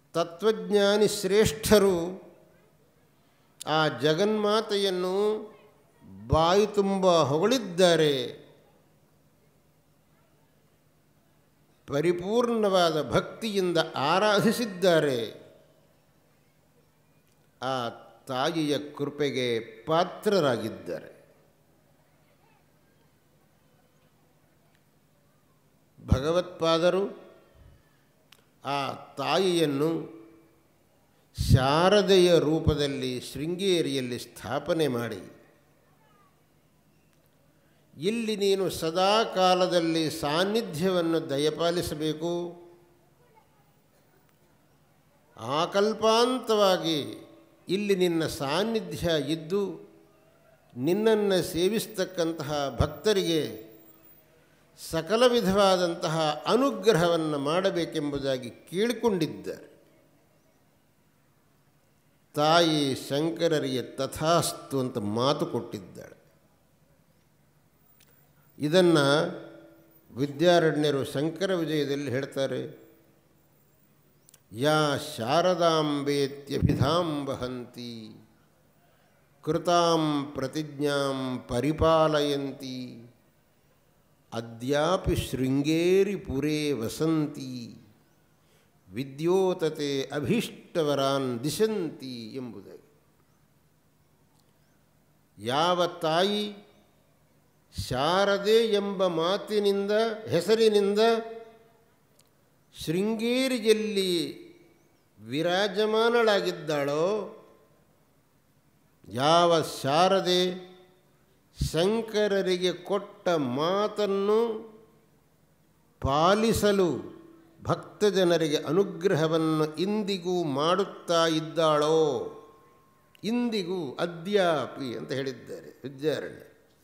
ತತ್ವಜ್ಞಾನಿ ಶ್ರೇಷ್ಠರು ಆ ಜಗನ್ಮಾತೆಯನ್ನು ಬಾಯಿ ತುಂಬ ಹೊಗಳಿದ್ದಾರೆ ಪರಿಪೂರ್ಣವಾದ ಭಕ್ತಿಯಿಂದ ಆರಾಧಿಸಿದ್ದಾರೆ ಆ ತಾಯಿಯ ಕೃಪೆಗೆ ಪಾತ್ರರಾಗಿದ್ದಾರೆ ಭಗವತ್ಪಾದರು ಆ ತಾಯಿಯನ್ನು ಶಾರದೆಯ ರೂಪದಲ್ಲಿ ಶೃಂಗೇರಿಯಲ್ಲಿ ಸ್ಥಾಪನೆ ಮಾಡಿ ಇಲ್ಲಿ ನೀನು ಸದಾ ಕಾಲದಲ್ಲಿ ಸಾನ್ನಿಧ್ಯವನ್ನು ದಯಪಾಲಿಸಬೇಕು ಆಕಲ್ಪಾಂತವಾಗಿ ಇಲ್ಲಿ ನಿನ್ನ ಸಾನ್ನಿಧ್ಯ ಇದ್ದು ನಿನ್ನನ್ನು ಸೇವಿಸ್ತಕ್ಕಂತಹ ಭಕ್ತರಿಗೆ ಸಕಲ ವಿಧವಾದಂತಹ ಅನುಗ್ರಹವನ್ನು ಮಾಡಬೇಕೆಂಬುದಾಗಿ ಕೇಳಿಕೊಂಡಿದ್ದಾರೆ ತಾಯಿ ಶಂಕರರಿಗೆ ತಥಾಸ್ತು ಅಂತ ಮಾತು ಕೊಟ್ಟಿದ್ದಾಳೆ ಇದನ್ನು ವಿದ್ಯಾರಣ್ಯರು ಶಂಕರ ವಿಜಯದಲ್ಲಿ ಹೇಳ್ತಾರೆ ಯಾ ಶಾರದಾಂಬೇತ್ಯಭಿಧಾಂ ವಹಂತಿ ಕೃತಾಂ ಪ್ರತಿಜ್ಞಾಂ ಪರಿಪಾಲಯಂತಿ ಅದ್ಯಾಪಿ ಶೃಂಗೇರಿ ಪುರೇ ವಸಂತಿ ವಿದ್ಯೋತತೆ ಅಭೀಷ್ಟವರಾನ್ ದಿಶಂತಿ ಎಂಬುದಾಗಿ ಯಾವ ತಾಯಿ ಶಾರದೆ ಎಂಬ ಮಾತಿನಿಂದ ಹೆಸರಿನಿಂದ ಶೃಂಗೇರಿಯಲ್ಲಿ ವಿರಾಜಮಾನಳಾಗಿದ್ದಾಳೋ ಯಾವ ಶಾರದೆ ಶಂಕರರಿಗೆ ಕೊಟ್ಟ ಮಾತನ್ನು ಪಾಲಿಸಲು ಭಕ್ತಜನರಿಗೆ ಅನುಗ್ರಹವನ್ನು ಇಂದಿಗೂ ಮಾಡುತ್ತಾ ಇದ್ದಾಳೋ ಇಂದಿಗೂ ಅದ್ಯಾಪಿ ಅಂತ ಹೇಳಿದ್ದಾರೆ ವಿದ್ಯಾರಣ್ಯ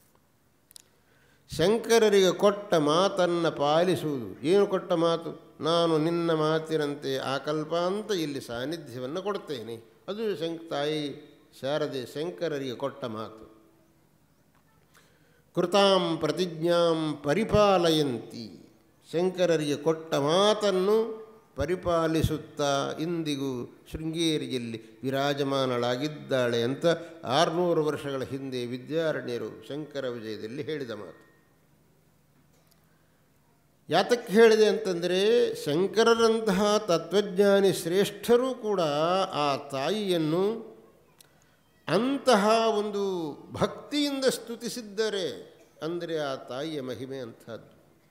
ಶಂಕರರಿಗೆ ಕೊಟ್ಟ ಮಾತನ್ನು ಪಾಲಿಸುವುದು ಏನು ಕೊಟ್ಟ ಮಾತು ನಾನು ನಿನ್ನ ಮಾತಿನಂತೆ ಆಕಲ್ಪ ಅಂತ ಇಲ್ಲಿ ಸಾನ್ನಿಧ್ಯವನ್ನು ಕೊಡ್ತೇನೆ ಅದು ಶಂಕ್ ತಾಯಿ ಶಾರದೆ ಶಂಕರರಿಗೆ ಕೊಟ್ಟ ಮಾತು ಕೃತಾಂ ಪ್ರತಿಜ್ಞಾಂ ಪರಿಪಾಲಯಂತಿ ಶಂಕರರಿಗೆ ಕೊಟ್ಟ ಮಾತನ್ನು ಪರಿಪಾಲಿಸುತ್ತಾ ಇಂದಿಗೂ ಶೃಂಗೇರಿಯಲ್ಲಿ ವಿರಾಜಮಾನಳಾಗಿದ್ದಾಳೆ ಅಂತ ಆರುನೂರು ವರ್ಷಗಳ ಹಿಂದೆ ವಿದ್ಯಾರಣ್ಯರು ಶಂಕರ ವಿಜಯದಲ್ಲಿ ಹೇಳಿದ ಮಾತು ಯಾತಕ್ಕೆ ಹೇಳಿದೆ ಅಂತಂದರೆ ಶಂಕರರಂತಹ ತತ್ವಜ್ಞಾನಿ ಶ್ರೇಷ್ಠರೂ ಕೂಡ ಆ ತಾಯಿಯನ್ನು ಅಂತಹ ಒಂದು ಭಕ್ತಿಯಿಂದ ಸ್ತುತಿಸಿದ್ದಾರೆ ಅಂದರೆ ಆ ತಾಯಿಯ ಮಹಿಮೆ ಅಂಥದ್ದು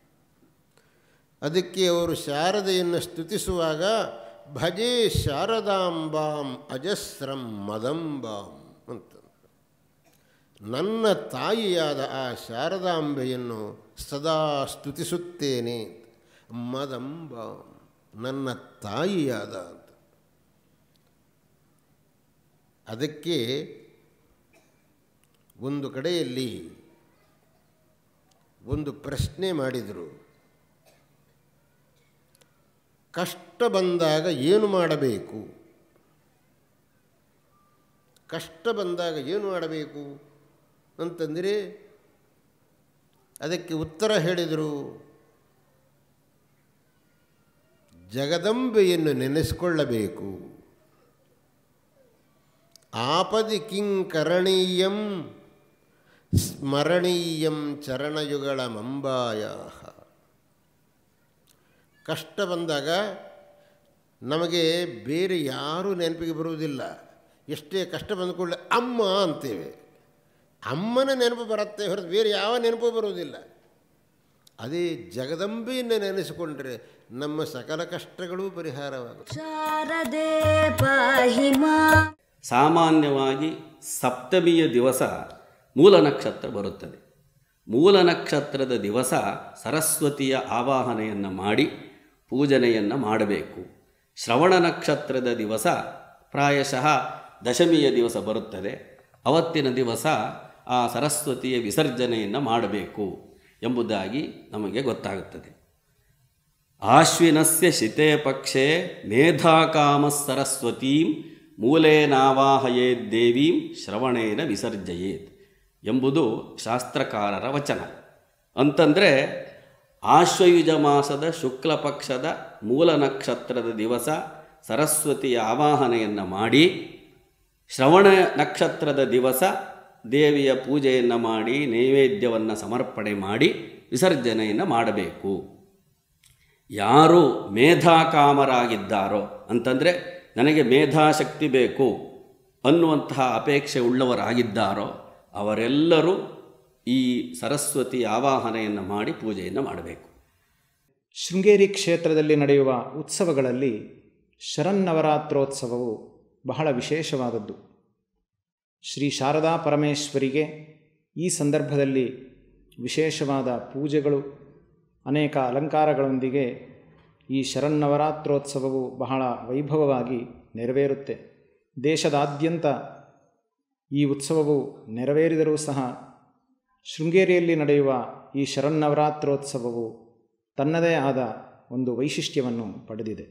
ಅದಕ್ಕೆ ಅವರು ಶಾರದೆಯನ್ನು ಸ್ತುತಿಸುವಾಗ ಭಜೆ ಶಾರದಾಂಬಾಂ ಅಜಸ್ರಂ ಮದಂಬಾಂ ಅಂತ ನನ್ನ ತಾಯಿಯಾದ ಆ ಶಾರದಾಂಬೆಯನ್ನು ಸದಾ ಸ್ತುತಿಸುತ್ತೇನೆ ಮದಂಬಾಂ ನನ್ನ ತಾಯಿಯಾದ ಅಂತ ಅದಕ್ಕೆ ಒಂದು ಕಡೆಯಲ್ಲಿ ಒಂದು ಪ್ರಶ್ನೆ ಮಾಡಿದರು ಕಷ್ಟ ಬಂದಾಗ ಏನು ಮಾಡಬೇಕು ಕಷ್ಟ ಬಂದಾಗ ಏನು ಮಾಡಬೇಕು ಅಂತಂದರೆ ಅದಕ್ಕೆ ಉತ್ತರ ಹೇಳಿದರು ಜಗದಂಬೆಯನ್ನು ನೆನೆಸಿಕೊಳ್ಳಬೇಕು ಆಪದಿ ಕಿಂಕರಣೀಯಂ ಸ್ಮರಣೀಯಂ ಚರಣಯುಗಳ ಮಂಬಾಯ ಕಷ್ಟ ಬಂದಾಗ ನಮಗೆ ಬೇರೆ ಯಾರೂ ನೆನಪಿಗೆ ಬರುವುದಿಲ್ಲ ಎಷ್ಟೇ ಕಷ್ಟ ಬಂದ ಕೂಡಲೇ ಅಮ್ಮ ಅಂತೇವೆ ಅಮ್ಮನ ನೆನಪು ಬರುತ್ತೆ ಹೊರತು ಬೇರೆ ಯಾವ ನೆನಪು ಬರುವುದಿಲ್ಲ ಅದೇ ಜಗದಂಬೆಯನ್ನು ನೆನೆಸಿಕೊಂಡ್ರೆ ನಮ್ಮ ಸಕಲ ಕಷ್ಟಗಳೂ ಪರಿಹಾರವಾಗುತ್ತೆ ಶಾರದೆ ಪಾಹಿ ಮಾ ಸಾಮಾನ್ಯವಾಗಿ ಸಪ್ತಮಿಯ ದಿವಸ ಮೂಲ ನಕ್ಷತ್ರ ಬರುತ್ತದೆ ಮೂಲ ನಕ್ಷತ್ರದ ದಿವಸ ಸರಸ್ವತಿಯ ಆವಾಹನೆಯನ್ನು ಮಾಡಿ ಪೂಜನೆಯನ್ನು ಮಾಡಬೇಕು ಶ್ರವಣ ನಕ್ಷತ್ರದ ದಿವಸ ಪ್ರಾಯಶಃ ದಶಮಿಯ ದಿವಸ ಬರುತ್ತದೆ ಅವತ್ತಿನ ದಿವಸ ಆ ಸರಸ್ವತಿಯ ವಿಸರ್ಜನೆಯನ್ನು ಮಾಡಬೇಕು ಎಂಬುದಾಗಿ ನಮಗೆ ಗೊತ್ತಾಗುತ್ತದೆ ಆಶ್ವಿನಸ್ಯ ಶಿತೆ ಪಕ್ಷೆ ಮೇಧಾಕಾಮ ಸರಸ್ವತೀಂ ಮೂಲೇನಾವಾಹಯೇದ್ ದೇವೀಂ ಶ್ರವಣೇನ ವಿಸರ್ಜಯೇತ್ ಎಂಬುದು ಶಾಸ್ತ್ರಕಾರರ ವಚನ ಅಂತಂದರೆ ಆಶ್ವಯುಜ ಮಾಸದ ಶುಕ್ಲ ಪಕ್ಷದ ಮೂಲ ನಕ್ಷತ್ರದ ದಿವಸ ಸರಸ್ವತಿಯ ಆವಾಹನೆಯನ್ನು ಮಾಡಿ ಶ್ರವಣ ನಕ್ಷತ್ರದ ದಿವಸ ದೇವಿಯ ಪೂಜೆಯನ್ನು ಮಾಡಿ ನೈವೇದ್ಯವನ್ನು ಸಮರ್ಪಣೆ ಮಾಡಿ ವಿಸರ್ಜನೆಯನ್ನು ಮಾಡಬೇಕು ಯಾರು ಮೇಧಾಕಾಮರಾಗಿದ್ದಾರೋ ಅಂತಂದರೆ ನನಗೆ ಮೇಧಾಶಕ್ತಿ ಬೇಕು ಅನ್ನುವಂತಹ ಅಪೇಕ್ಷೆ ಉಳ್ಳವರಾಗಿದ್ದಾರೋ ಅವರೆಲ್ಲರೂ ಈ ಸರಸ್ವತಿ ಆವಾಹನೆಯನ್ನು ಮಾಡಿ ಪೂಜೆಯನ್ನು ಮಾಡಬೇಕು ಶೃಂಗೇರಿ ಕ್ಷೇತ್ರದಲ್ಲಿ ನಡೆಯುವ ಉತ್ಸವಗಳಲ್ಲಿ ಶರನ್ನವರಾತ್ರೋತ್ಸವವು ಬಹಳ ವಿಶೇಷವಾದದ್ದು ಶ್ರೀ ಶಾರದಾ ಪರಮೇಶ್ವರಿಗೆ ಈ ಸಂದರ್ಭದಲ್ಲಿ ವಿಶೇಷವಾದ ಪೂಜೆಗಳು ಅನೇಕ ಅಲಂಕಾರಗಳೊಂದಿಗೆ ಈ ಶರನ್ನವರಾತ್ರೋತ್ಸವವು ಬಹಳ ವೈಭವವಾಗಿ ನೆರವೇರುತ್ತೆ ದೇಶದಾದ್ಯಂತ ಈ ಉತ್ಸವವು ನೆರವೇರಿದರೂ ಸಹ ಶೃಂಗೇರಿಯಲ್ಲಿ ನಡೆಯುವ ಈ ಶರನ್ನವರಾತ್ರೋತ್ಸವವು ತನ್ನದೇ ಆದ ಒಂದು ವೈಶಿಷ್ಟ್ಯವನ್ನು ಪಡೆದಿದೆ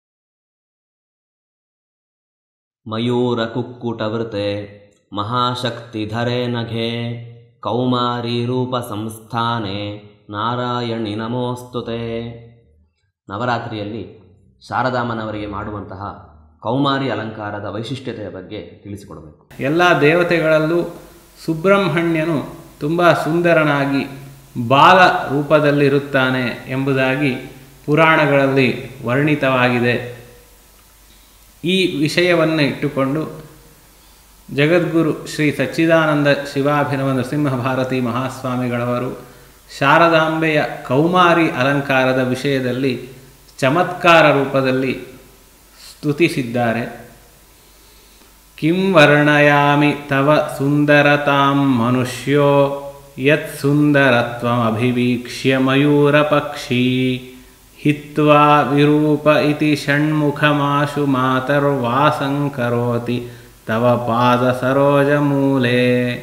मयूरकुक्कुटवृते महाशक्तिधरे नघे ಕೌಮಾರೀರೂಪಸಂಸ್ಥಾನೆ ನಾರಾಯಣಿ ನಮೋಸ್ತುತೆ ನವರಾತ್ರಿಯಲ್ಲಿ ಶಾರದಾಮನವರಿಗೆ ಮಾಡುವಂತಹ ಕೌಮಾರಿ ಅಲಂಕಾರದ ವೈಶಿಷ್ಟ್ಯತೆಯ ಬಗ್ಗೆ ತಿಳಿಸಿಕೊಡಬೇಕು ಎಲ್ಲ ದೇವತೆಗಳಲ್ಲೂ ಸುಬ್ರಹ್ಮಣ್ಯನು ತುಂಬ ಸುಂದರನಾಗಿ ಬಾಲ ರೂಪದಲ್ಲಿರುತ್ತಾನೆ ಎಂಬುದಾಗಿ ಪುರಾಣಗಳಲ್ಲಿ ವರ್ಣಿತವಾಗಿದೆ ಈ ವಿಷಯವನ್ನು ಇಟ್ಟುಕೊಂಡು ಜಗದ್ಗುರು ಶ್ರೀ ಸಚ್ಚಿದಾನಂದ ಶಿವಾಭಿನವ ನರಸಿಂಹ ಭಾರತಿ ಮಹಾಸ್ವಾಮಿಗಳವರು ಶಾರದಾಂಬೆಯ ಕೌಮಾರಿ ಅಲಂಕಾರದ ವಿಷಯದಲ್ಲಿ ಚಮತ್ಕಾರ ರೂಪದಲ್ಲಿ ಸ್ತುತಿಸಿದ್ದಾರೆ ಕಿಂ ವರ್ಣಯಾಮಿ ತವ ಸುಂದರತಾಂ ಮನುಷ್ಯೋ ಯತ್ ಸುಂದರತ್ವಮಭಿವೀಕ್ಷ್ಯ ಮಯೂರಪಕ್ಷೀ ಹಿತ್ವಾ ವಿರೂಪ ಇತಿ ಷಣ್ಮುಖಮಾಶು ಮಾತರ್ವಾಸಂ ಕರೋತಿ ತವ ಪಾದ ಸರೋಜ ಮೂಲೆ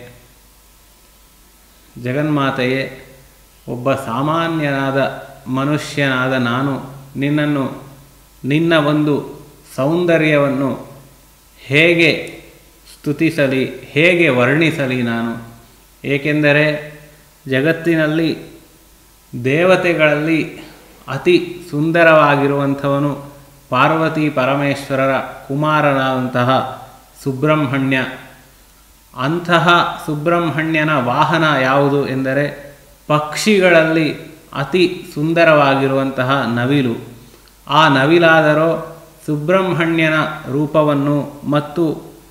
ಜಗನ್ಮಾತೆಯೇ ಒಬ್ಬ ಸಾಮಾನ್ಯನಾದ ಮನುಷ್ಯನಾದ ನಾನು ನಿನ್ನನ್ನು ನಿನ್ನ ಒಂದು ಸೌಂದರ್ಯವನ್ನು ಹೇಗೆ ಸ್ತುತಿಸಲಿ ಹೇಗೆ ವರ್ಣಿಸಲಿ ನಾನು ಏಕೆಂದರೆ ಜಗತ್ತಿನಲ್ಲಿ ದೇವತೆಗಳಲ್ಲಿ ಅತಿ ಸುಂದರವಾಗಿರುವಂಥವನು ಪಾರ್ವತಿ ಪರಮೇಶ್ವರರ ಕುಮಾರನಾದಂತಹ ಸುಬ್ರಹ್ಮಣ್ಯ ಅಂತಹ ಸುಬ್ರಹ್ಮಣ್ಯನ ವಾಹನ ಯಾವುದು ಎಂದರೆ ಪಕ್ಷಿಗಳಲ್ಲಿ ಅತಿ ಸುಂದರವಾಗಿರುವಂತಹ ನವಿಲು ಆ ನವಿಲಾದರೋ ಸುಬ್ರಹ್ಮಣ್ಯನ ರೂಪವನ್ನು ಮತ್ತು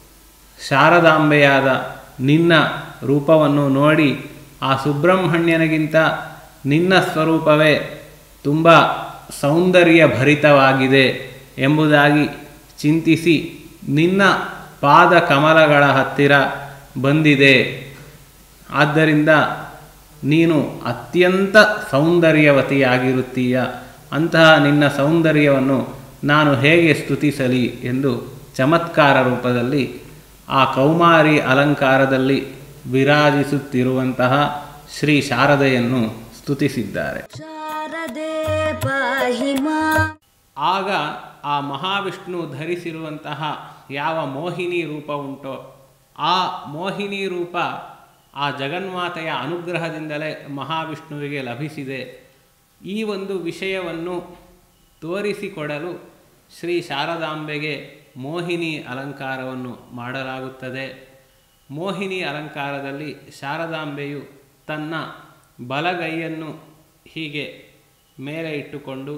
ಶಾರದಾಂಬೆಯಾದ ನಿನ್ನ ರೂಪವನ್ನು ನೋಡಿ ಆ ಸುಬ್ರಹ್ಮಣ್ಯನಿಗಿಂತ ನಿನ್ನ ಸ್ವರೂಪವೇ ತುಂಬ ಸೌಂದರ್ಯ ಭರಿತವಾಗಿದೆ ಎಂಬುದಾಗಿ ಚಿಂತಿಸಿ ನಿನ್ನ ಪಾದ ಕಮಲಗಳ ಹತ್ತಿರ ಬಂದಿದೆ ಆದ್ದರಿಂದ ನೀನು ಅತ್ಯಂತ ಸೌಂದರ್ಯವತಿಯಾಗಿರುತ್ತೀಯ ಅಂತಹ ನಿನ್ನ ಸೌಂದರ್ಯವನ್ನು ನಾನು ಹೇಗೆ ಸ್ತುತಿಸಲಿ ಎಂದು ಚಮತ್ಕಾರ ರೂಪದಲ್ಲಿ ಆ ಕೌಮಾರಿ ಅಲಂಕಾರದಲ್ಲಿ ವಿರಾಜಿಸುತ್ತಿರುವಂತಹ ಶ್ರೀ ಶಾರದೆಯನ್ನು ಸ್ತುತಿಸಿದ್ದಾರೆ ಶಾರದೆ ಪಾಹಿ ಮಾ ಆಗ ಆ ಮಹಾವಿಷ್ಣು ಧರಿಸಿರುವಂತಹ ಯಾವ ಮೋಹಿನಿ ರೂಪ ಉಂಟೋ ಆ ಮೋಹಿನಿ ರೂಪ ಆ ಜಗನ್ಮಾತೆಯ ಅನುಗ್ರಹದಿಂದಲೇ ಮಹಾವಿಷ್ಣುವಿಗೆ ಲಭಿಸಿದೆ ಈ ಒಂದು ವಿಷಯವನ್ನು ತೋರಿಸಿಕೊಡಲು ಶ್ರೀ ಶಾರದಾಂಬೆಗೆ ಮೋಹಿನಿ ಅಲಂಕಾರವನ್ನು ಮಾಡಲಾಗುತ್ತದೆ ಮೋಹಿನಿ ಅಲಂಕಾರದಲ್ಲಿ ಶಾರದಾಂಬೆಯು ತನ್ನ ಬಲಗೈಯನ್ನು ಹೀಗೆ ಮೇಲೆ ಇಟ್ಟುಕೊಂಡು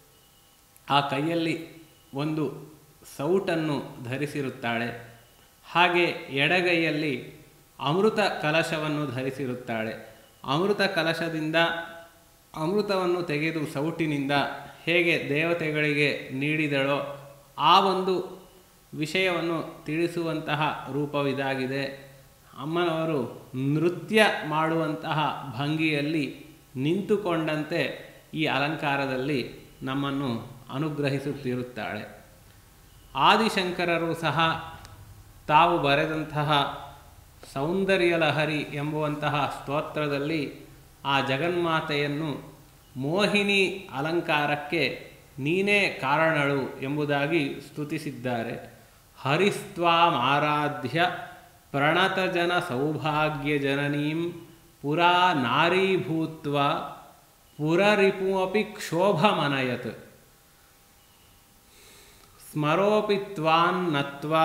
ಆ ಕೈಯಲ್ಲಿ ಒಂದು ಸೌಟನ್ನು ಧರಿಸಿರುತ್ತಾಳೆ ಹಾಗೆ ಎಡಗೈಯಲ್ಲಿ ಅಮೃತ ಕಲಶವನ್ನು ಧರಿಸಿರುತ್ತಾಳೆ ಅಮೃತ ಕಲಶದಿಂದ ಅಮೃತವನ್ನು ತೆಗೆದು ಸೌಟಿನಿಂದ ಹೇಗೆ ದೇವತೆಗಳಿಗೆ ನೀಡಿದಳೋ ಆ ಒಂದು ವಿಷಯವನ್ನು ತಿಳಿಸುವಂತಹ ರೂಪವಿದಾಗಿದೆ ಅಮ್ಮನವರು ನೃತ್ಯ ಮಾಡುವಂತಹ ಭಂಗಿಯಲ್ಲಿ ನಿಂತುಕೊಂಡಂತೆ ಈ ಅಲಂಕಾರದಲ್ಲಿ ನಮ್ಮನ್ನು ಅನುಗ್ರಹಿಸುತ್ತಿರುತ್ತಾಳೆ ಆದಿಶಂಕರರು ಸಹ ತಾವು ಬರೆದಂತಹ ಸೌಂದರ್ಯ ಲಹರಿ ಎಂಬುವಂತಹ ಸ್ತೋತ್ರದಲ್ಲಿ ಆ ಜಗನ್ಮಾತೆಯನ್ನು ಮೋಹಿನಿ ಅಲಂಕಾರಕ್ಕೆ ನೀನೇ ಕಾರಣಳು ಎಂಬುದಾಗಿ ಸ್ತುತಿಸಿದ್ದಾರೆ ಹರಿಸ್ತ್ವಾಮಾರಾಧ್ಯ ಪ್ರಣತಜನ ಸೌಭಾಗ್ಯ ಜನನೀಂ ಪುರಾ ನಾರೀಭೂತ್ವ ಪುರರಿಪುಮಪಿ ಕ್ಷೋಭಮನಯತ್ ಸ್ಮರೋಪಿತ್ವಾನ್ನತ್ವಾ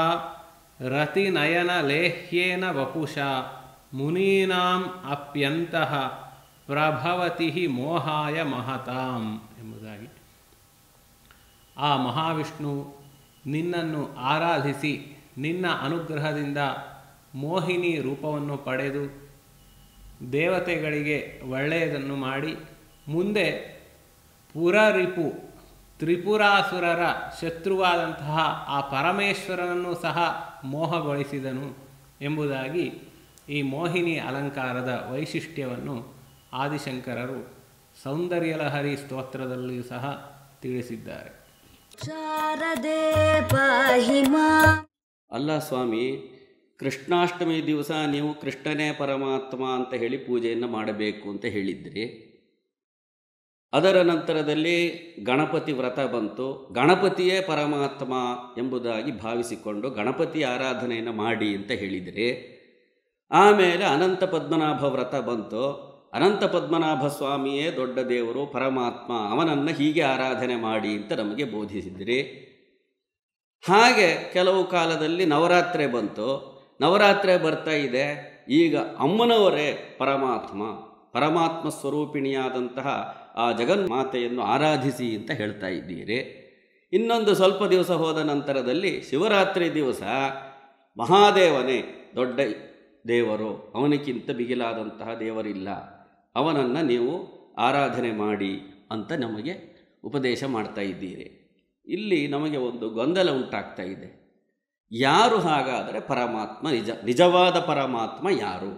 ರತಿನಯನಲೇಹ್ಯೇನ ವಪುಷಾ ಮುನೀನಾಂ ಅಪ್ಯಂತಹ ಪ್ರಭವತಿ ಮೋಹಾಯ ಮಹತಾಂ ಎಂಬುದಾಗಿ ಆ ಮಹಾವಿಷ್ಣು ನಿನ್ನನ್ನು ಆರಾಧಿಸಿ ನಿನ್ನ ಅನುಗ್ರಹದಿಂದ ಮೋಹಿನಿ ರೂಪವನ್ನು ಪಡೆದು ದೇವತೆಗಳಿಗೆ ಒಳ್ಳೆಯದನ್ನು ಮಾಡಿ ಮುಂದೆ ಪುರರಿಪು ತ್ರಿಪುರಾಸುರರ ಶತ್ರುವಾದಂತಹ ಆ ಪರಮೇಶ್ವರನನ್ನು ಸಹ ಮೋಹಗೊಳಿಸಿದನು ಎಂಬುದಾಗಿ ಈ ಮೋಹಿನಿ ಅಲಂಕಾರದ ವೈಶಿಷ್ಟ್ಯವನ್ನು ಆದಿಶಂಕರರು ಸೌಂದರ್ಯಲಹರಿ ಸ್ತೋತ್ರದಲ್ಲಿಯೂ ಸಹ ತಿಳಿಸಿದ್ದಾರೆ ಶಾರದೆ ಪಾಹಿ ಮಾ ಅಲ್ಲ ಸ್ವಾಮಿ ಕೃಷ್ಣಾಷ್ಟಮಿ ದಿವಸ ನೀವು ಕೃಷ್ಣನೇ ಪರಮಾತ್ಮ ಅಂತ ಹೇಳಿ ಪೂಜೆಯನ್ನು ಮಾಡಬೇಕು ಅಂತ ಹೇಳಿದ್ರಿ ಅದರ ನಂತರದಲ್ಲಿ ಗಣಪತಿ ವ್ರತ ಬಂತು ಗಣಪತಿಯೇ ಪರಮಾತ್ಮ ಎಂಬುದಾಗಿ ಭಾವಿಸಿಕೊಂಡು ಗಣಪತಿ ಆರಾಧನೆಯನ್ನು ಮಾಡಿ ಅಂತ ಹೇಳಿದ್ರಿ ಆಮೇಲೆ ಅನಂತ ಪದ್ಮನಾಭ ವ್ರತ ಬಂತು ಅನಂತ ಪದ್ಮನಾಭ ಸ್ವಾಮಿಯೇ ದೊಡ್ಡ ದೇವರು ಪರಮಾತ್ಮ ಅವನನ್ನು ಹೀಗೆ ಆರಾಧನೆ ಮಾಡಿ ಅಂತ ನಮಗೆ ಬೋಧಿಸಿದ್ರಿ ಹಾಗೆ ಕೆಲವು ಕಾಲದಲ್ಲಿ ನವರಾತ್ರಿ ಬಂತು ನವರಾತ್ರಿ ಬರ್ತಾ ಇದೆ ಈಗ ಅಮ್ಮನವರೇ ಪರಮಾತ್ಮ ಪರಮಾತ್ಮ ಸ್ವರೂಪಿಣಿಯಾದಂತಹ ಆ ಜಗನ್ಮಾತೆಯನ್ನು ಆರಾಧಿಸಿ ಅಂತ ಹೇಳ್ತಾ ಇದ್ದೀರಿ ಇನ್ನೊಂದು ಸ್ವಲ್ಪ ದಿವಸ ಹೋದ ನಂತರದಲ್ಲಿ ಶಿವರಾತ್ರಿ ದಿವಸ ಮಹಾದೇವನೇ ದೊಡ್ಡ ದೇವರು ಅವನಿಗಿಂತ ಬಿಗಿಲಾದಂತಹ ದೇವರಿಲ್ಲ ಅವನನ್ನು ನೀವು ಆರಾಧನೆ ಮಾಡಿ ಅಂತ ನಮಗೆ ಉಪದೇಶ ಮಾಡ್ತಾ ಇದ್ದೀರಿ ಇಲ್ಲಿ ನಮಗೆ ಒಂದು ಗೊಂದಲ ಉಂಟಾಗ್ತಾ ಇದೆ ಯಾರು ಹಾಗಾದರೆ ಪರಮಾತ್ಮ ನಿಜ ನಿಜವಾದ ಪರಮಾತ್ಮ ಯಾರು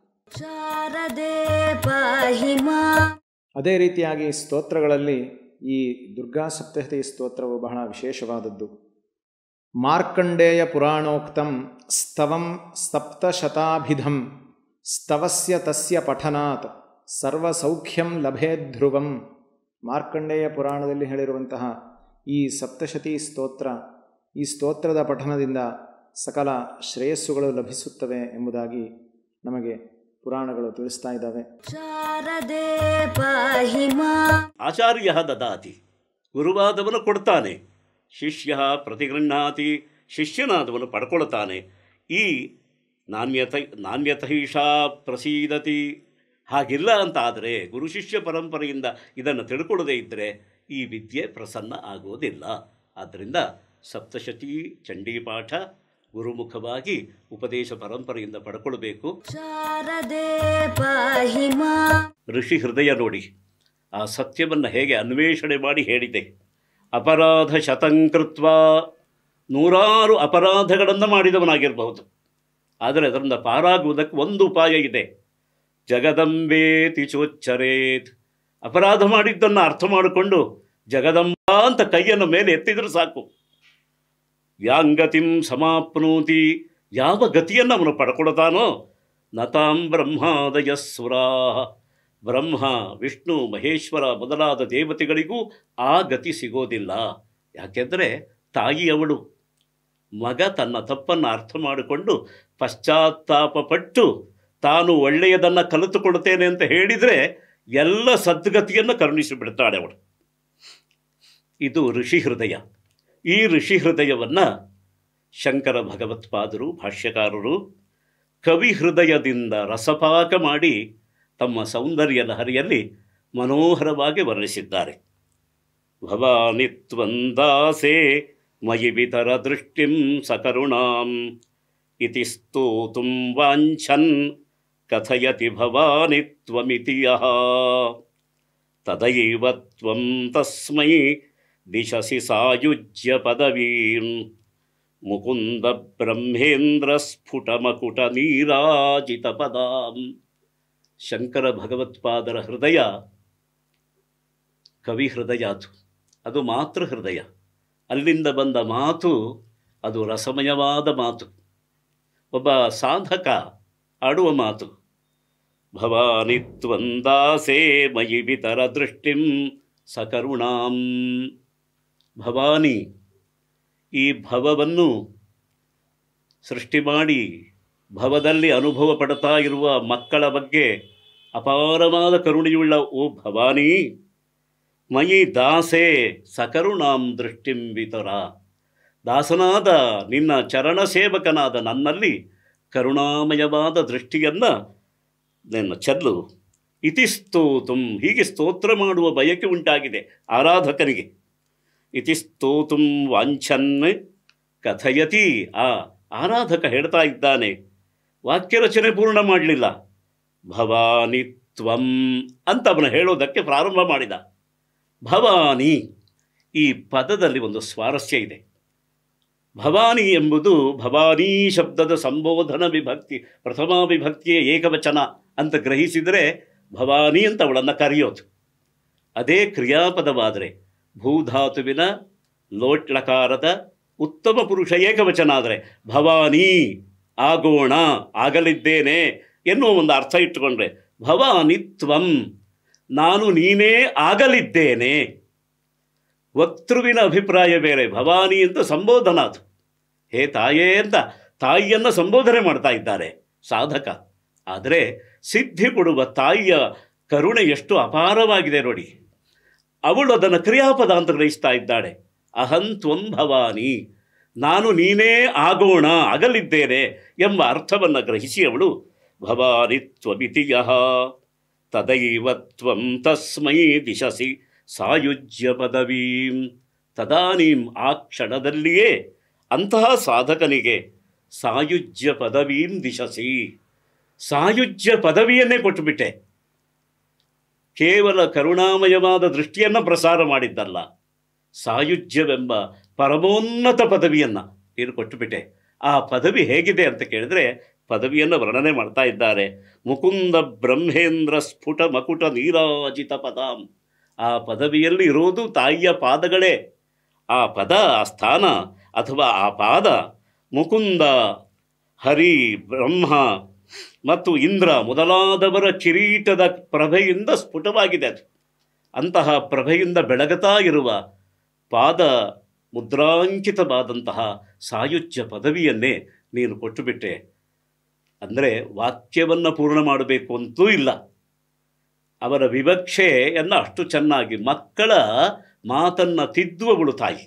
ಶಾರದೆ ಪಾಹಿ ಮಾ ಅದೇ ರೀತಿಯಾಗಿ ಸ್ತೋತ್ರಗಳಲ್ಲಿ ಈ ದುರ್ಗಾ ಸಪ್ತಶತಿ ಸ್ತೋತ್ರವು ಬಹಳ ವಿಶೇಷವಾದದ್ದು ಮಾರ್ಕಂಡೇಯ ಪುರಾಣೋಕ್ತಂ ಸ್ತವಂ ಸಪ್ತಶತಾಭಿಧಂ ಸ್ತವಸ್ಯ ತಸ್ಯ ಪಠನಾತ್ ಸರ್ವಸೌಖ್ಯಂ ಲಭೇಧ್ರುವಂ ಮಾರ್ಕಂಡೇಯ ಪುರಾಣದಲ್ಲಿ ಹೇಳಿರುವಂತಹ ಈ ಸಪ್ತಶತಿ ಸ್ತೋತ್ರ ಈ ಸ್ತೋತ್ರದ ಪಠನದಿಂದ ಸಕಲ ಶ್ರೇಯಸ್ಸುಗಳು ಲಭಿಸುತ್ತವೆ ಎಂಬುದಾಗಿ ನಮಗೆ ಪುರಾಣಗಳು ತಿಳಿಸ್ತಾ ಇದ್ದಾವೆ ಶಾರದೆ ಪಾಹಿ ಮಾ ಆಚಾರ್ಯ ದದಾತಿ ಗುರುವಾದವನು ಕೊಡ್ತಾನೆ ಶಿಷ್ಯ ಪ್ರತಿಗೃಹಾತಿ ಶಿಷ್ಯನಾದವನು ಪಡ್ಕೊಳ್ತಾನೆ ಈ ನಾಣ್ಯತ ನಾಣ್ಯತೈಷಾ ಪ್ರಸೀದತಿ ಹಾಗಿಲ್ಲ ಅಂತ ಆದರೆ ಗುರು ಶಿಷ್ಯ ಪರಂಪರೆಯಿಂದ ಇದನ್ನು ತಿಳ್ಕೊಳ್ಳದೇ ಇದ್ದರೆ ಈ ವಿದ್ಯೆ ಪ್ರಸನ್ನ ಆಗೋದಿಲ್ಲ ಆದ್ದರಿಂದ ಸಪ್ತಶತಿ ಚಂಡೀಪಾಠ ಗುರುಮುಖವಾಗಿ ಉಪದೇಶ ಪರಂಪರೆಯಿಂದ ಪಡ್ಕೊಳ್ಬೇಕು ಶಾರದೆ ಪಾಹಿ ಮಾ ಋಷಿ ಹೃದಯ ನೋಡಿ ಆ ಸತ್ಯವನ್ನು ಹೇಗೆ ಅನ್ವೇಷಣೆ ಮಾಡಿ ಹೇಳಿದೆ ಅಪರಾಧ ಶತಂಕೃತ್ವ ನೂರಾರು ಅಪರಾಧಗಳನ್ನು ಮಾಡಿದವನಾಗಿರಬಹುದು ಆದರೆ ಅದರಿಂದ ಪಾರಾಗುವುದಕ್ಕೆ ಒಂದು ಉಪಾಯ ಇದೆ ಜಗದಂಬೇತಿ ಚೋಚ್ಚರೇತ್ ಅಪರಾಧ ಮಾಡಿದ್ದನ್ನು ಅರ್ಥ ಮಾಡಿಕೊಂಡು ಜಗದಂಬ ಅಂತ ಕೈಯನ್ನು ಮೇಲೆ ಎತ್ತಿದರೂ ಸಾಕು ಯಾಂಗತಿಂ ಸಮಾಪ್ನೋತಿ ಯಾವ ಗತಿಯನ್ನು ಅವನು ಪಡ್ಕೊಳ್ತಾನೋ ನತಾಂ ಬ್ರಹ್ಮಾದಯ ಸುರಾಹ ಬ್ರಹ್ಮ ವಿಷ್ಣು ಮಹೇಶ್ವರ ಮೊದಲಾದ ದೇವತೆಗಳಿಗೂ ಆ ಗತಿ ಸಿಗೋದಿಲ್ಲ ಯಾಕೆಂದರೆ ತಾಯಿಯವಳು ಮಗ ತನ್ನ ತಪ್ಪನ್ನು ಅರ್ಥ ಮಾಡಿಕೊಂಡು ಪಶ್ಚಾತ್ತಾಪಪಟ್ಟು ತಾನು ಒಳ್ಳೆಯದನ್ನು ಕಲಿತುಕೊಳ್ತೇನೆ ಅಂತ ಹೇಳಿದರೆ ಎಲ್ಲ ಸದ್ಗತಿಯನ್ನು ಕರುಣಿಸಿ ಬಿಡ್ತಾಳೆ ಅವಳು ಇದು ಋಷಿ ಹೃದಯ ಈ ಋಷಿ ಹೃದಯವನ್ನು ಶಂಕರ ಭಗವತ್ಪಾದರು ಭಾಷ್ಯಕಾರರು ಕವಿ ಹೃದಯದಿಂದ ರಸಪಾಕ ಮಾಡಿ ತಮ್ಮ ಸೌಂದರ್ಯ ಲಹರಿಯಲ್ಲಿ ಮನೋಹರವಾಗಿ ವರ್ಣಿಸಿದ್ದಾರೆ ಭವಾನಿ ತ್ವಂದಾಸೆ ಮಯಿ ವಿತರ ದೃಷ್ಟಿಂ ಸಕರುಣಾಂ ಇತಿ ಸ್ತೋತುಂ ವಾಂಛನ್ ಕಥಯತಿ ಭವಾನಿ ತ್ವಮಿತಿ ಯಃ ತದೈವ ತ್ವಂ ತಸ್ಮೈ ದಿಶಸಿ ಸಾಯುಜ್ಯ ಪದವೀಂ ಮುಕುಂದ ಬ್ರಹ್ಮೇಂದ್ರ ಸ್ಫುಟಮಕುಟ ನೀರಾಜಿತ ಪದಾಂ ಶಂಕರ ಭಗವತ್ಪಾದರ ಹೃದಯ ಕವಿ ಹೃದಯ ಅದು ಅದು ಮಾತೃ ಹೃದಯ ಅಲ್ಲಿಂದ ಬಂದ ಮಾತು ಅದು ರಸಮಯವಾದ ಮಾತು ಒಬ್ಬ ಸಾಧಕ ಆಡುವ ಮಾತು ಭವಾನಿ ತ್ವಂದಾಸೆ ಮಯಿ ವಿತರ ದೃಷ್ಟಿಂ ಸಕರುಣಾಂ ಭವಾನಿ ಈ ಭವವನ್ನು ಸೃಷ್ಟಿ ಮಾಡಿ ಭವದಲ್ಲಿ ಅನುಭವ ಪಡ್ತಾ ಇರುವ ಮಕ್ಕಳ ಬಗ್ಗೆ ಅಪಾರವಾದ ಕರುಣೆಯುಳ್ಳ ಓ ಭವಾನಿ ಮಯಿ ದಾಸೆ ಸಕರುಣಾಂ ದೃಷ್ಟಿಂ ವಿತರ ದಾಸನಾದ ನಿನ್ನ ಚರಣ ಸೇವಕನಾದ ನನ್ನಲ್ಲಿ ಕರುಣಾಮಯವಾದ ದೃಷ್ಟಿಯನ್ನು ನಿನ್ನ ಚೆಲ್ಲು ಇತಿ ಸ್ತೋತುಂ ಹೀಗೆ ಸ್ತೋತ್ರ ಮಾಡುವ ಬಯಕೆ ಉಂಟಾಗಿದೆ ಆರಾಧಕನಿಗೆ ಇತಿ ಸ್ತೋತುಂ ವಾಂಛನ್ ಕಥಯತಿ ಆ ಆರಾಧಕ ಹೇಳ್ತಾ ಇದ್ದಾನೆ ವಾಕ್ಯ ರಚನೆ ಪೂರ್ಣ ಮಾಡಲಿಲ್ಲ ಭವಾನಿ ತ್ವಂ ಅಂತ ಅವನು ಹೇಳೋದಕ್ಕೆ ಪ್ರಾರಂಭ ಮಾಡಿದ ಭವಾನಿ ಈ ಪದದಲ್ಲಿ ಒಂದು ಸ್ವಾರಸ್ಯ ಇದೆ ಭವಾನಿ ಎಂಬುದು ಭವಾನಿ ಶಬ್ದದ ಸಂಬೋಧನ ವಿಭಕ್ತಿ ಪ್ರಥಮ ವಿಭಕ್ತಿಯ ಏಕವಚನ ಅಂತ ಗ್ರಹಿಸಿದರೆ ಭವಾನಿ ಅಂತ ಅವಳನ್ನು ಕರೆಯೋದು ಅದೇ ಕ್ರಿಯಾಪದವಾದರೆ ಭೂಧಾತುವಿನ ಲೋಟ್ಲಕಾರದ ಉತ್ತಮ ಪುರುಷ ಏಕವಚನ ಆದರೆ ಭವಾನಿ ಆಗೋಣ ಆಗಲಿದ್ದೇನೆ ಎನ್ನುವ ಒಂದು ಅರ್ಥ ಇಟ್ಟುಕೊಂಡ್ರೆ ಭವಾನಿ ತ್ವಂ ನಾನು ನೀನೇ ಆಗಲಿದ್ದೇನೆ ವಕ್ತೃವಿನ ಅಭಿಪ್ರಾಯ ಬೇರೆ ಭವಾನಿ ಅಂತ ಸಂಬೋಧನ ಅದು ಹೇ ತಾಯೇ ಅಂತ ತಾಯಿಯನ್ನು ಸಂಬೋಧನೆ ಮಾಡ್ತಾ ಇದ್ದಾರೆ ಸಾಧಕ ಆದರೆ ಸಿದ್ಧಿ ಕೊಡುವ ತಾಯಿಯ ಕರುಣೆ ಎಷ್ಟು ಅಪಾರವಾಗಿದೆ ನೋಡಿ ಅವಳು ಅದನ್ನು ಕ್ರಿಯಾಪದ ಅಂತ ಗ್ರಹಿಸ್ತಾ ಇದ್ದಾಳೆ ಅಹಂ ತ್ವಂ ಭವಾನಿ ನಾನು ನೀನೇ ಆಗೋಣ ಆಗಲಿದ್ದೇನೆ ಎಂಬ ಅರ್ಥವನ್ನು ಗ್ರಹಿಸಿ ಅವಳು ಭವಾನಿ ತ್ವಮಿತಿಯ ತದೈವ ತ್ವಂ ತಸ್ಮೈ ದಿಶಸಿ ಸಾಯುಜ್ಯ ಪದವೀಂ ತದಾನೀಂ ಆ ಕ್ಷಣದಲ್ಲಿಯೇ ಅಂತಹ ಸಾಧಕನಿಗೆ ಸಾಯುಜ್ಯ ಪದವೀಂ ದಿಶಸಿ ಸಾಯುಜ್ಯ ಪದವಿಯನ್ನೇ ಕೊಟ್ಟುಬಿಟ್ಟೆ ಕೇವಲ ಕರುಣಾಮಯವಾದ ದೃಷ್ಟಿಯನ್ನು ಪ್ರಸಾರ ಮಾಡಿದ್ದಲ್ಲ ಸಾಯುಜ್ಯವೆಂಬ ಪರಮೋನ್ನತ ಪದವಿಯನ್ನು ನೀನು ಕೊಟ್ಟುಬಿಟ್ಟೆ ಆ ಪದವಿ ಹೇಗಿದೆ ಅಂತ ಕೇಳಿದ್ರೆ ಪದವಿಯನ್ನು ವರ್ಣನೆ ಮಾಡ್ತಾ ಇದ್ದಾರೆ ಮುಕುಂದ ಬ್ರಹ್ಮೇಂದ್ರ ಸ್ಫುಟ ಮಕುಟ ನೀರಾಜಿತ ಪದಾಂ ಆ ಪದವಿಯಲ್ಲಿ ಇರೋದು ತಾಯಿಯ ಪಾದಗಳೇ ಆ ಪದ ಆ ಸ್ಥಾನ ಅಥವಾ ಆ ಪಾದ ಮುಕುಂದ ಹರಿ ಬ್ರಹ್ಮ ಮತ್ತು ಇಂದ್ರ ಮೊದಲಾದವರ ಕಿರೀಟದ ಪ್ರಭೆಯಿಂದ ಸ್ಫುಟವಾಗಿದೆ ಅದು ಅಂತಹ ಪ್ರಭೆಯಿಂದ ಬೆಳಗುತ್ತಾ ಇರುವ ಪಾದ ಮುದ್ರಾಂಕಿತವಾದಂತಹ ಸಾಯುಜ್ಯ ಪದವಿಯನ್ನೇ ನೀನು ಕೊಟ್ಟುಬಿಟ್ಟೆ ಅಂದರೆ ವಾಕ್ಯವನ್ನು ಪೂರ್ಣ ಮಾಡಬೇಕು ಅಂತೂ ಇಲ್ಲ ಅವರ ವಿವಕ್ಷೆಯನ್ನು ಅಷ್ಟು ಚೆನ್ನಾಗಿ ಮಕ್ಕಳ ಮಾತನ್ನು ತಿದ್ದುವವಳು ತಾಯಿ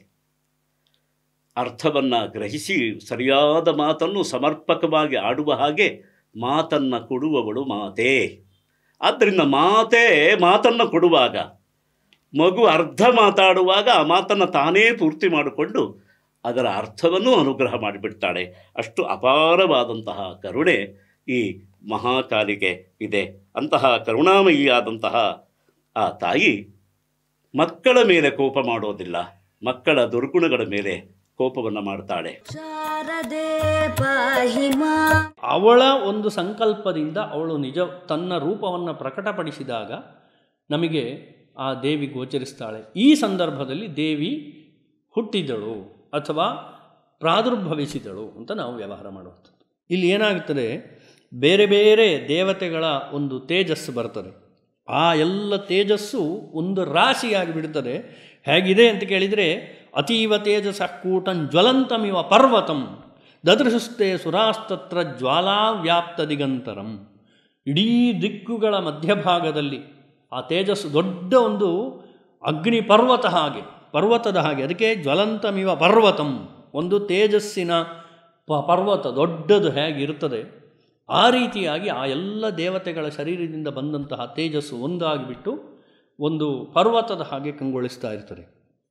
ಅರ್ಥವನ್ನು ಗ್ರಹಿಸಿ ಸರಿಯಾದ ಮಾತನ್ನು ಸಮರ್ಪಕವಾಗಿ ಆಡುವ ಹಾಗೆ ಮಾತನ್ನು ಕೊಡುವವಳು ಮಾತೇ ಆದ್ದರಿಂದ ಮಾತೇ ಮಾತನ್ನು ಕೊಡುವಾಗ ಮಗು ಅರ್ಧ ಮಾತಾಡುವಾಗ ಆ ಮಾತನ್ನು ತಾನೇ ಪೂರ್ತಿ ಮಾಡಿಕೊಂಡು ಅದರ ಅರ್ಥವನ್ನು ಅನುಗ್ರಹ ಮಾಡಿಬಿಡ್ತಾಳೆ ಅಷ್ಟು ಅಪಾರವಾದಂತಹ ಕರುಣೆ ಈ ಮಹಾಕಾಲಿಗೆ ಇದೆ ಅಂತಹ ಕರುಣಾಮಯಿಯಾದಂತಹ ಆ ತಾಯಿ ಮಕ್ಕಳ ಮೇಲೆ ಕೋಪ ಮಾಡೋದಿಲ್ಲ ಮಕ್ಕಳ ದುರ್ಗುಣಗಳ ಮೇಲೆ ಕೋಪವನ್ನು ಮಾಡ್ತಾಳೆ ಶಾರದೆ ಪಾಹಿ ಮಾ ಅವಳ ಒಂದು ಸಂಕಲ್ಪದಿಂದ ಅವಳು ನಿಜ ತನ್ನ ರೂಪವನ್ನು ಪ್ರಕಟಪಡಿಸಿದಾಗ ನಮಗೆ ಆ ದೇವಿ ಗೋಚರಿಸ್ತಾಳೆ ಈ ಸಂದರ್ಭದಲ್ಲಿ ದೇವಿ ಹುಟ್ಟಿದಳು ಅಥವಾ ಪ್ರಾದುರ್ಭವಿಸಿದಳು ಅಂತ ನಾವು ವ್ಯವಹಾರ ಮಾಡುವಂಥದ್ದು ಇಲ್ಲಿ ಏನಾಗುತ್ತದೆ ಬೇರೆ ಬೇರೆ ದೇವತೆಗಳ ಒಂದು ತೇಜಸ್ಸು ಬರ್ತದೆ ಆ ಎಲ್ಲ ತೇಜಸ್ಸು ಒಂದು ರಾಶಿಯಾಗಿ ಬಿಡುತ್ತದೆ ಹೇಗಿದೆ ಅಂತ ಕೇಳಿದರೆ ಅತೀವ ತೇಜಸ ಕೂಟಂ ಜ್ವಲಂತಮಿವ ಪರ್ವತಂ ದದೃಶುಸ್ತೆ ಸುರಾಸ್ತತ್ರ ಜ್ವಾಲಾ ವ್ಯಾಪ್ತ ದಿಗಂತರಂ ಇಡೀ ದಿಕ್ಕುಗಳ ಮಧ್ಯಭಾಗದಲ್ಲಿ ಆ ತೇಜಸ್ಸು ದೊಡ್ಡ ಒಂದು ಅಗ್ನಿ ಪರ್ವತ ಹಾಗೆ ಪರ್ವತದ ಹಾಗೆ ಅದಕ್ಕೆ ಜ್ವಲಂತಮಿವ ಪರ್ವತಂ ಒಂದು ತೇಜಸ್ಸಿನ ಪ ಪರ್ವತ ದೊಡ್ಡದು ಹೇಗಿರುತ್ತದೆ ಆ ರೀತಿಯಾಗಿ ಆ ಎಲ್ಲ ದೇವತೆಗಳ ಶರೀರದಿಂದ ಬಂದಂತಹ ತೇಜಸ್ಸು ಒಂದಾಗಿಬಿಟ್ಟು ಒಂದು ಪರ್ವತದ ಹಾಗೆ ಕಂಗೊಳಿಸ್ತಾ ಇರ್ತದೆ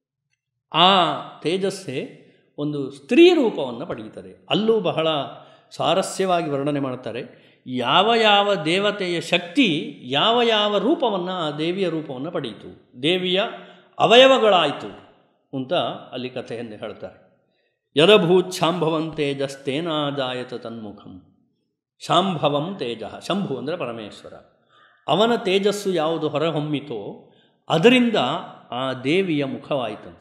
ಆ ತೇಜಸ್ಸೇ ಒಂದು ಸ್ತ್ರೀ ರೂಪವನ್ನು ಪಡೆಯುತ್ತದೆ ಅಲ್ಲೂ ಬಹಳ ಸ್ವಾರಸ್ಯವಾಗಿ ವರ್ಣನೆ ಮಾಡ್ತಾರೆ ಯಾವ ಯಾವ ದೇವತೆಯ ಶಕ್ತಿ ಯಾವ ಯಾವ ರೂಪವನ್ನು ಆ ದೇವಿಯ ರೂಪವನ್ನು ಪಡೆಯಿತು ದೇವಿಯ ಅವಯವಗಳಾಯಿತು ಅಂತ ಅಲ್ಲಿ ಕಥೆಯನ್ನು ಹೇಳ್ತಾರೆ ಯದಭೂತ್ ಶಾಂಭವಂ ತೇಜಸ್ತೇನಾದಾಯತ ತನ್ಮುಖಂ ಶಾಂಭವಂ ತೇಜ ಶಂಭು ಅಂದರೆ ಪರಮೇಶ್ವರ ಅವನ ತೇಜಸ್ಸು ಯಾವುದು ಹೊರಹೊಮ್ಮಿತೋ ಅದರಿಂದ ಆ ದೇವಿಯ ಮುಖವಾಯಿತಂತೆ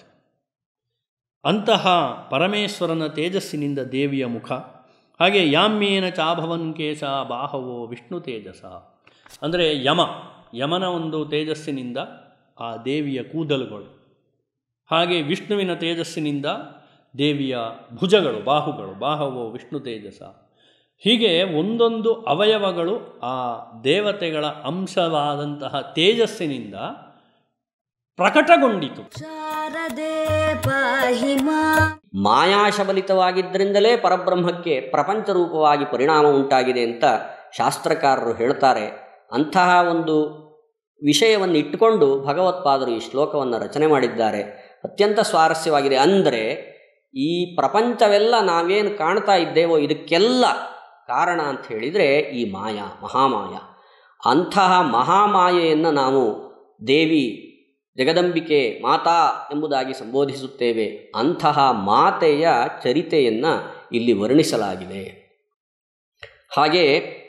ಅಂತಹ ಪರಮೇಶ್ವರನ ತೇಜಸ್ಸಿನಿಂದ ದೇವಿಯ ಮುಖ ಹಾಗೆ ಯಾಮ್ಯೇನ ಚಾಭವನ್ ಕೇಶ ಬಾಹವೋ ವಿಷ್ಣು ತೇಜಸ ಅಂದರೆ ಯಮ ಯಮನ ಒಂದು ತೇಜಸ್ಸಿನಿಂದ ಆ ದೇವಿಯ ಕೂದಲುಗಳು ಹಾಗೆ ವಿಷ್ಣುವಿನ ತೇಜಸ್ಸಿನಿಂದ ದೇವಿಯ ಭುಜಗಳು ಬಾಹುಗಳು ಬಾಹವೋ ವಿಷ್ಣು ತೇಜಸ ಹೀಗೆ ಒಂದೊಂದು ಅವಯವಗಳು ಆ ದೇವತೆಗಳ ಅಂಶವಾದಂತಹ ತೇಜಸ್ಸಿನಿಂದ ಪ್ರಕಟಗೊಂಡಿತು ಶಾರದೆ ಶಾರದೆ ಪಾಹಿ ಮಾಂ ಮಾಯಾಶಬಲಿತವಾಗಿದ್ದರಿಂದಲೇ ಪರಬ್ರಹ್ಮಕ್ಕೆ ಪ್ರಪಂಚ ರೂಪವಾಗಿ ಪರಿಣಾಮ ಉಂಟಾಗಿದೆ ಅಂತ ಶಾಸ್ತ್ರಕಾರರು ಹೇಳ್ತಾರೆ ಅಂತಹ ಒಂದು ವಿಷಯವನ್ನು ಇಟ್ಟುಕೊಂಡು ಭಗವತ್ಪಾದರು ಈ ಶ್ಲೋಕವನ್ನು ರಚನೆ ಮಾಡಿದ್ದಾರೆ ಅತ್ಯಂತ ಸ್ವಾರಸ್ಯವಾಗಿದೆ ಅಂದರೆ ಈ ಪ್ರಪಂಚವೆಲ್ಲ ನಾವೇನು ಕಾಣ್ತಾ ಇದ್ದೇವೋ ಇದಕ್ಕೆಲ್ಲ ಕಾರಣ ಅಂತ ಹೇಳಿದರೆ ಈ ಮಾಯಾ ಮಹಾಮಾಯ ಅಂತಹ ಮಹಾಮಾಯೆಯನ್ನು ನಾವು ದೇವಿ ಜಗದಂಬಿಕೆ ಮಾತಾ ಎಂಬುದಾಗಿ ಸಂಬೋಧಿಸುತ್ತೇವೆ ಅಂತಹ ಮಾತೆಯ ಚರಿತೆಯನ್ನು ಇಲ್ಲಿ ವರ್ಣಿಸಲಾಗಿದೆ ಹಾಗೆ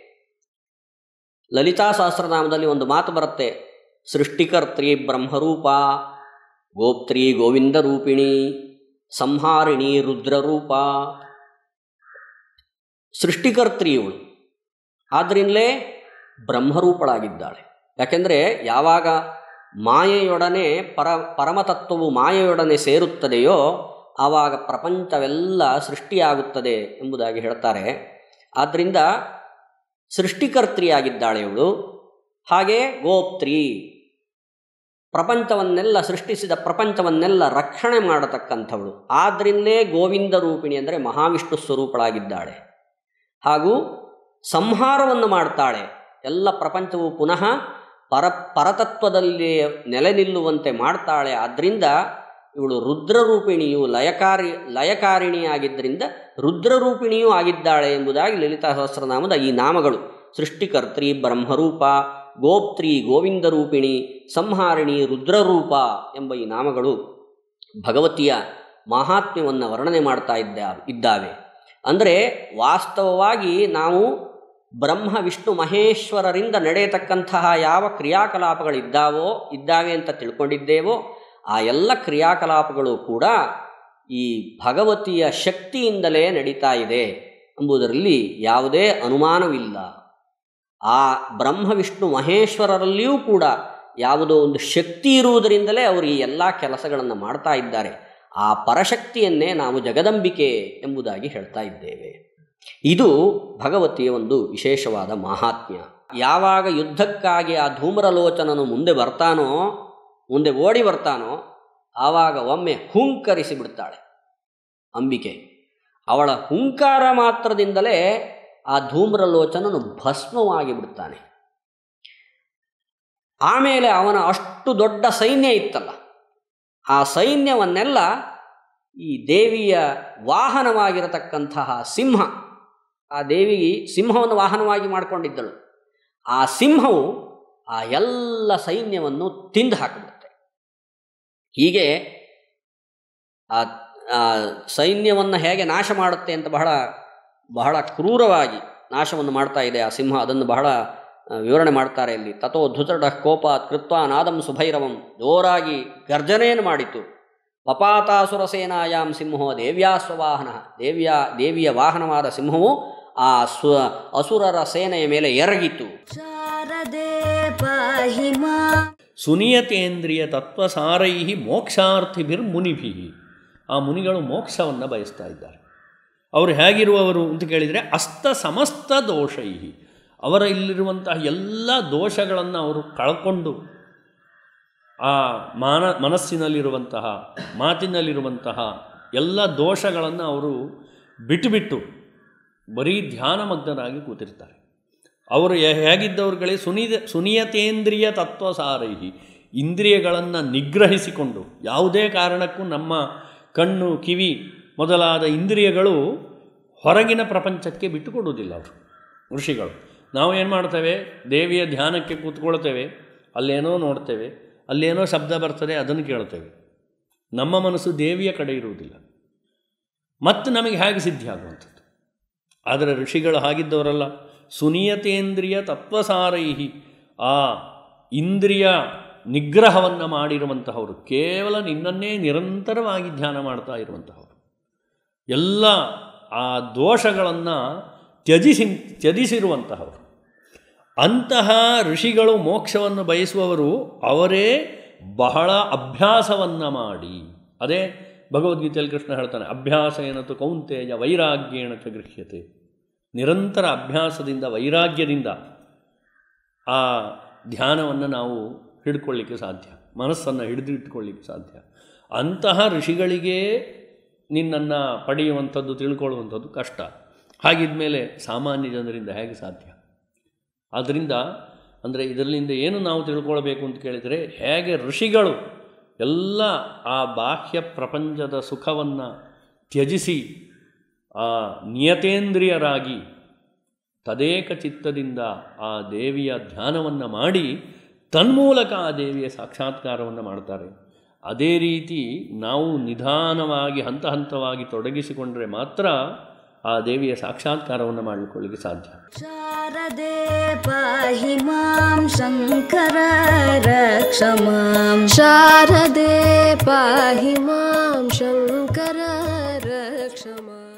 ಲಲಿತಾ ಸಹಸ್ರನಾಮದಲ್ಲಿ ಒಂದು ಮಾತು ಬರುತ್ತೆ ಸೃಷ್ಟಿಕರ್ತ್ರಿ ಬ್ರಹ್ಮರೂಪ ಗೋಪ್ತ್ರಿ ಗೋವಿಂದ ರೂಪಿಣಿ ಸಂಹಾರಿಣಿ ರುದ್ರರೂಪ ಸೃಷ್ಟಿಕರ್ತ್ರಿ ಇವಳು ಆದ್ದರಿಂದಲೇ ಬ್ರಹ್ಮರೂಪಳಾಗಿದ್ದಾಳೆ ಯಾಕೆಂದರೆ ಯಾವಾಗ ಮಾಯೆಯೊಡನೆ ಪರ ಪರಮತತ್ವವು ಮಾಯೆಯೊಡನೆ ಸೇರುತ್ತದೆಯೋ ಆವಾಗ ಪ್ರಪಂಚವೆಲ್ಲ ಸೃಷ್ಟಿಯಾಗುತ್ತದೆ ಎಂಬುದಾಗಿ ಹೇಳ್ತಾರೆ ಆದ್ದರಿಂದ ಸೃಷ್ಟಿಕರ್ತ್ರಿಯಾಗಿದ್ದಾಳೆ ಇವಳು ಹಾಗೆ ಗೋಪ್ತ್ರಿ ಪ್ರಪಂಚವನ್ನೆಲ್ಲ ಸೃಷ್ಟಿಸಿದ ಪ್ರಪಂಚವನ್ನೆಲ್ಲ ರಕ್ಷಣೆ ಮಾಡತಕ್ಕಂಥವಳು ಆದ್ದರಿಂದಲೇ ಗೋವಿಂದ ರೂಪಿಣಿ ಅಂದರೆ ಮಹಾವಿಷ್ಣು ಸ್ವರೂಪಳಾಗಿದ್ದಾಳೆ ಹಾಗೂ ಸಂಹಾರವನ್ನು ಮಾಡ್ತಾಳೆ ಎಲ್ಲ ಪ್ರಪಂಚವು ಪುನಃ ಪರ ಪರತತ್ವದಲ್ಲಿ ನೆಲೆ ನಿಲ್ಲುವಂತೆ ಮಾಡ್ತಾಳೆ ಆದ್ದರಿಂದ ಇವಳು ರುದ್ರರೂಪಿಣಿಯು ಲಯಕಾರಿ ಲಯಕಾರಿಣಿಯಾಗಿದ್ದರಿಂದ ರುದ್ರರೂಪಿಣಿಯೂ ಆಗಿದ್ದಾಳೆ ಎಂಬುದಾಗಿ ಲಲಿತಾ ಸಹಸ್ರನಾಮದ ಈ ನಾಮಗಳು ಸೃಷ್ಟಿಕರ್ತ್ರಿ ಬ್ರಹ್ಮರೂಪ ಗೋಪ್ತ್ರಿ ಗೋವಿಂದ ರೂಪಿಣಿ ಸಂಹಾರಿಣಿ ರುದ್ರರೂಪ ಎಂಬ ಈ ನಾಮಗಳು ಭಗವತಿಯ ಮಹಾತ್ಮ್ಯವನ್ನು ವರ್ಣನೆ ಮಾಡ್ತಾ ಇದ್ದ ಇದ್ದಾವೆ ಅಂದರೆ ವಾಸ್ತವವಾಗಿ ನಾವು ಬ್ರಹ್ಮ ವಿಷ್ಣು ಮಹೇಶ್ವರರಿಂದ ನಡೆಯತಕ್ಕಂತಹ ಯಾವ ಕ್ರಿಯಾಕಲಾಪಗಳಿದ್ದಾವೋ ಇದ್ದಾವೆ ಅಂತ ತಿಳ್ಕೊಂಡಿದ್ದೇವೋ ಆ ಎಲ್ಲ ಕ್ರಿಯಾಕಲಾಪಗಳು ಕೂಡ ಈ ಭಗವತಿಯ ಶಕ್ತಿಯಿಂದಲೇ ನಡೀತಾ ಇದೆ ಎಂಬುದರಲ್ಲಿ ಯಾವುದೇ ಅನುಮಾನವಿಲ್ಲ ಆ ಬ್ರಹ್ಮ ವಿಷ್ಣು ಮಹೇಶ್ವರರಲ್ಲಿಯೂ ಕೂಡ ಯಾವುದೋ ಒಂದು ಶಕ್ತಿ ಇರುವುದರಿಂದಲೇ ಅವರು ಈ ಎಲ್ಲ ಕೆಲಸಗಳನ್ನು ಮಾಡ್ತಾ ಇದ್ದಾರೆ ಆ ಪರಶಕ್ತಿಯನ್ನೇ ನಾವು ಜಗದಂಬಿಕೆ ಎಂಬುದಾಗಿ ಹೇಳ್ತಾ ಇದ್ದೇವೆ ಇದು ಭಗವತಿಯ ಒಂದು ವಿಶೇಷವಾದ ಮಹಾತ್ಮ್ಯ ಯಾವಾಗ ಯುದ್ಧಕ್ಕಾಗಿ ಆ ಧೂಮ್ರಲೋಚನನು ಮುಂದೆ ಬರ್ತಾನೋ ಮುಂದೆ ಓಡಿ ಬರ್ತಾನೋ ಆವಾಗ ಒಮ್ಮೆ ಹುಂಕರಿಸಿ ಬಿಡ್ತಾಳೆ ಅಂಬಿಕೆ ಅವಳ ಹುಂಕಾರ ಮಾತ್ರದಿಂದಲೇ ಆ ಧೂಮ್ರಲೋಚನನು ಭಸ್ಮವಾಗಿ ಬಿಡ್ತಾನೆ ಆಮೇಲೆ ಅವನ ಅಷ್ಟು ದೊಡ್ಡ ಸೈನ್ಯ ಇತ್ತಲ್ಲ ಆ ಸೈನ್ಯವನ್ನೆಲ್ಲ ಈ ದೇವಿಯ ವಾಹನವಾಗಿರತಕ್ಕಂತಹ ಸಿಂಹ ಆ ದೇವಿ ಸಿಂಹವನ್ನು ವಾಹನವಾಗಿ ಮಾಡಿಕೊಂಡಿದ್ದಳು ಆ ಸಿಂಹವು ಆ ಎಲ್ಲ ಸೈನ್ಯವನ್ನು ತಿಂದು ಹಾಕಿಬಿಡುತ್ತೆ ಹೀಗೆ ಆ ಆ ಸೈನ್ಯವನ್ನು ಹೇಗೆ ನಾಶ ಮಾಡುತ್ತೆ ಅಂತ ಬಹಳ ಬಹಳ ಕ್ರೂರವಾಗಿ ನಾಶವನ್ನು ಮಾಡ್ತಾ ಇದೆ ಆ ಸಿಂಹ ಅದನ್ನು ಬಹಳ ಆ, ವಿವರಣೆ ಮಾಡ್ತಾರೆ ಇಲ್ಲಿ ತಥೋ ಧುತಡ ಕೋಪ ಕೃತ್ವ ನಾದಂ ಸುಭೈರವಂ ಜೋರಾಗಿ ಗರ್ಜನೆಯನ್ನು ಮಾಡಿತು ಪಪಾತಾಸುರ ಸೇನಾಯಾಮ್ ಸಿಂಹೋ ದೇವ್ಯಾ ಸ್ವವಾಹನ ದೇವ್ಯ ದೇವಿಯ ವಾಹನವಾದ ಸಿಂಹವು ಆ ಸ್ವ ಅಸುರರ ಸೇನೆಯ ಮೇಲೆ ಎರಗಿತು ಶಾರದೆ ಪಾಹಿ ಮಾಂ ಸುನಿಯತೇಂದ್ರಿಯ ತತ್ವಸಾರೈ ಮೋಕ್ಷಾರ್ಥಿಭಿರ್ಮುನಿಭಿ ಆ ಮುನಿಗಳು ಮೋಕ್ಷವನ್ನು ಬಯಸ್ತಾ ಇದ್ದಾರೆ ಅವರು ಹೇಗಿರುವವರು ಅಂತ ಕೇಳಿದರೆ ಅಸ್ತ ಸಮಸ್ತ ದೋಷೈ ಅವರ ಇಲ್ಲಿರುವಂತಹ ಎಲ್ಲ ದೋಷಗಳನ್ನು ಅವರು ಕಳ್ಕೊಂಡು ಆ ಮಾನ ಮನಸ್ಸಿನಲ್ಲಿರುವಂತಹ ಮಾತಿನಲ್ಲಿರುವಂತಹ ಎಲ್ಲ ದೋಷಗಳನ್ನು ಅವರು ಬಿಟ್ಟುಬಿಟ್ಟು ಬರೀ ಧ್ಯಾನಮಗ್ನರಾಗಿ ಕೂತಿರ್ತಾರೆ ಅವರು ಹೇ- ಹೇಗಿದ್ದವ್ರುಗಳೇ ಸುನಿದ ಸುನಿಯತೇಂದ್ರಿಯ ತತ್ವಸಾರೈಹಿ ಇಂದ್ರಿಯಗಳನ್ನು ನಿಗ್ರಹಿಸಿಕೊಂಡು ಯಾವುದೇ ಕಾರಣಕ್ಕೂ ನಮ್ಮ ಕಣ್ಣು ಕಿವಿ ಮೊದಲಾದ ಇಂದ್ರಿಯಗಳು ಹೊರಗಿನ ಪ್ರಪಂಚಕ್ಕೆ ಬಿಟ್ಟುಕೊಡುವುದಿಲ್ಲ ಅವರು ಋಷಿಗಳು ನಾವು ಏನು ಮಾಡ್ತೇವೆ ದೇವಿಯ ಧ್ಯಾನಕ್ಕೆ ಕೂತ್ಕೊಳ್ತೇವೆ ಅಲ್ಲೇನೋ ನೋಡ್ತೇವೆ ಅಲ್ಲೇನೋ ಶಬ್ದ ಬರ್ತದೆ ಅದನ್ನು ಕೇಳ್ತೇವೆ ನಮ್ಮ ಮನಸ್ಸು ದೇವಿಯ ಕಡೆ ಇರುವುದಿಲ್ಲ ಮತ್ತು ನಮಗೆ ಹೇಗೆ ಸಿದ್ಧಿ ಆಗುವಂಥದ್ದು ಆದರೆ ಋಷಿಗಳು ಹಾಗಿದ್ದವರಲ್ಲ ಸುನಿಯತೇಂದ್ರಿಯ ತತ್ವಸಾರೈಹಿ ಆ ಇಂದ್ರಿಯ ನಿಗ್ರಹವನ್ನು ಮಾಡಿರುವಂತಹವರು ಕೇವಲ ನಿನ್ನನ್ನೇ ನಿರಂತರವಾಗಿ ಧ್ಯಾನ ಮಾಡ್ತಾ ಇರುವಂತಹವರು ಎಲ್ಲ ಆ ದೋಷಗಳನ್ನು ತ್ಯಜಿಸಿ ತ್ಯಜಿಸಿರುವಂತಹವರು ಅಂತಹ ಋಷಿಗಳು ಮೋಕ್ಷವನ್ನು ಬಯಸುವವರು ಅವರೇ ಬಹಳ ಅಭ್ಯಾಸವನ್ನು ಮಾಡಿ ಅದೇ ಭಗವದ್ಗೀತೆಯಲ್ಲಿ ಕೃಷ್ಣ ಹೇಳ್ತಾನೆ ಅಭ್ಯಾಸ ಏನತು ಕೌಂತೆಯ ವೈರಾಗ್ಯೇಣ ಚ ಗೃಹ್ಯತೆ ನಿರಂತರ ಅಭ್ಯಾಸದಿಂದ ವೈರಾಗ್ಯದಿಂದ ಆ ಧ್ಯಾನವನ್ನು ನಾವು ಹಿಡ್ಕೊಳ್ಳಿಕ್ಕೆ ಸಾಧ್ಯ ಮನಸ್ಸನ್ನು ಹಿಡಿದಿಟ್ಟುಕೊಳ್ಳಿಕ್ಕೆ ಸಾಧ್ಯ ಅಂತಹ ಋಷಿಗಳಿಗೇ ನಿನ್ನನ್ನು ಪಡೆಯುವಂಥದ್ದು ತಿಳ್ಕೊಳ್ಳುವಂಥದ್ದು ಕಷ್ಟ ಹಾಗಿದ್ಮೇಲೆ ಸಾಮಾನ್ಯ ಜನರಿಂದ ಹೇಗೆ ಸಾಧ್ಯ ಆದ್ದರಿಂದ ಅಂದರೆ ಇದರಿಂದ ಏನು ನಾವು ತಿಳ್ಕೊಳ್ಬೇಕು ಅಂತ ಕೇಳಿದರೆ ಹೇಗೆ ಋಷಿಗಳು ಎಲ್ಲ ಆ ಬಾಹ್ಯ ಪ್ರಪಂಚದ ಸುಖವನ್ನು ತ್ಯಜಿಸಿ ಆ ನಿಯತೇಂದ್ರಿಯರಾಗಿ ತದೇಕ ಚಿತ್ತದಿಂದ ಆ ದೇವಿಯ ಧ್ಯಾನವನ್ನು ಮಾಡಿ ತನ್ಮೂಲಕ ಆ ದೇವಿಯ ಸಾಕ್ಷಾತ್ಕಾರವನ್ನು ಮಾಡ್ತಾರೆ ಅದೇ ರೀತಿ ನಾವು ನಿಧಾನವಾಗಿ ಹಂತ ಹಂತವಾಗಿ ತೊಡಗಿಸಿಕೊಂಡ್ರೆ ಮಾತ್ರ ಆ ದೇವಿಯ ಸಾಕ್ಷಾತ್ಕಾರವನ್ನು ಮಾಡಿಕೊಳ್ಳಿಕ್ಕೆ ಸಾಧ್ಯ ಶಾರದೆ ಪಾಹಿ ಮಾಂ ಶಂಕರ ರಕ್ಷ ಮಾಂ ಶಾರದೆ ಪಾಹಿ ಮಾಂ ಶಂಕರ ರಕ್ಷ ಮಾಂ